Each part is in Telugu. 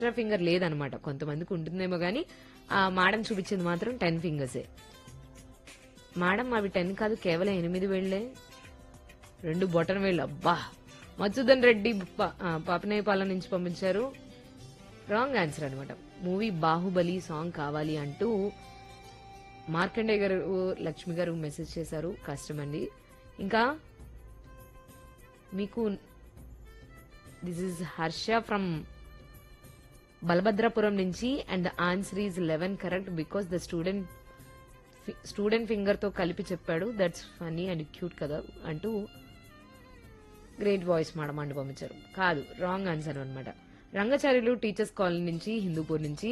ఎక్స్ట్రా ఫింగర్ లేదనమాట కొంతమందికి ఉంటుందేమో గానీ ఆ మాడం చూపించింది మాత్రం టెన్ ఫింగర్సే మేడం అవి టెన్ కాదు కేవలం ఎనిమిది వేళ్లే రెండు బొటన వేళ్ళు అబ్బా మధుసూదన్ రెడ్డి ప- ఆ, పాపనేయపాలెం నుంచి పంపించారు రాంగ్ ఆన్సర్ అనమాట మూవీ బాహుబలి సాంగ్ కావాలి అంటూ మార్కండే గారు లక్ష్మి గారు మెసేజ్ చేశారు కష్టం అండి ఇంకా మీకు this is Harsha from Balabhadrapuram నుంచి and the answer is eleven correct because the student student finger తో కలిపి చెప్పాడు దట్స్ ఫనీ అండ్ క్యూట్ కదా అంటూ గ్రేట్ వాయిస్ మేడం అండి పంపించారు కాదు రాంగ్ ఆన్సర్ అన్నమాట రంగచార్యులు టీచర్స్ కాలనీ నుంచి హిందూపూర్ నుంచి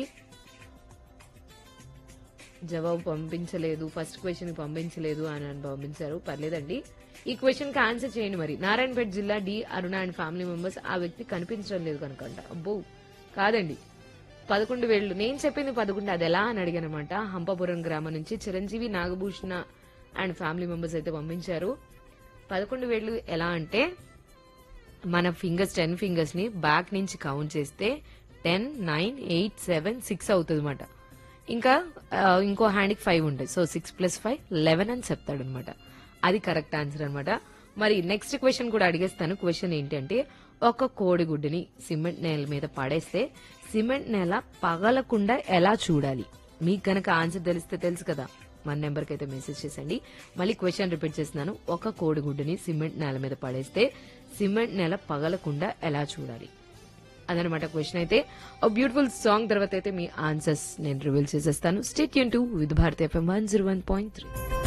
జవాబు పంపించలేదు ఫస్ట్ క్వశ్చన్ పంపించలేదు అని అని పంపించారు పర్లేదండి ఈ క్వశ్చన్ కి ఆన్సర్ చేయండి మరి నారాయణపేట జిల్లా D Aruna and family members ఆ వ్యక్తి కనిపించడం లేదు కనుకంట అబ్బో కాదండి పదకొండు వేళ్ళు నేను చెప్పింది పదకొండు అది ఎలా అని అడిగాను అనమాట హంపాపురం గ్రామం నుంచి Chiranjeevi Nagabhushana and family members అయితే పంపించారు పదకొండు వేళ్ళు ఎలా అంటే మన ఫింగర్స్ టెన్ ఫింగర్స్ ని బ్యాక్ నుంచి కౌంట్ చేస్తే ten nine eight seven six అవుతుంది అనమాట ఇంకా ఆ, ఇంకో హ్యాండ్కి ఫైవ్ ఉంటుంది so six plus five eleven అని చెప్తాడు అనమాట అది కరెక్ట్ ఆన్సర్ అన్నమాట మరి నెక్స్ట్ క్వశ్చన్ కూడా అడిగేస్తాను క్వశ్చన్ ఏంటంటే ఒక కోడిగుడ్డుని సిమెంట్ నేల మీద పడేస్తే సిమెంట్ నేల పగలకుండా ఎలా చూడాలి మీకు గనక ఆన్సర్ తెలిస్తే తెలుసు కదా మన నెంబర్కి అయితే మెసేజ్ చేసండి మళ్ళీ క్వశ్చన్ రిపీట్ చేస్తున్నాను ఒక కోడిగుడ్డుని సిమెంట్ నేల మీద పడేస్తే సిమెంట్ నేల పగలకుండా ఎలా చూడాలి అదనమాట క్వశ్చన్ అయితే ఒక బ్యూటిఫుల్ సాంగ్ తర్వాత అయితే మీ ఆన్సర్స్ నేను రివీల్ చేసేస్తాను స్టేట్ యూన్ to with Bharati FM one zero one point three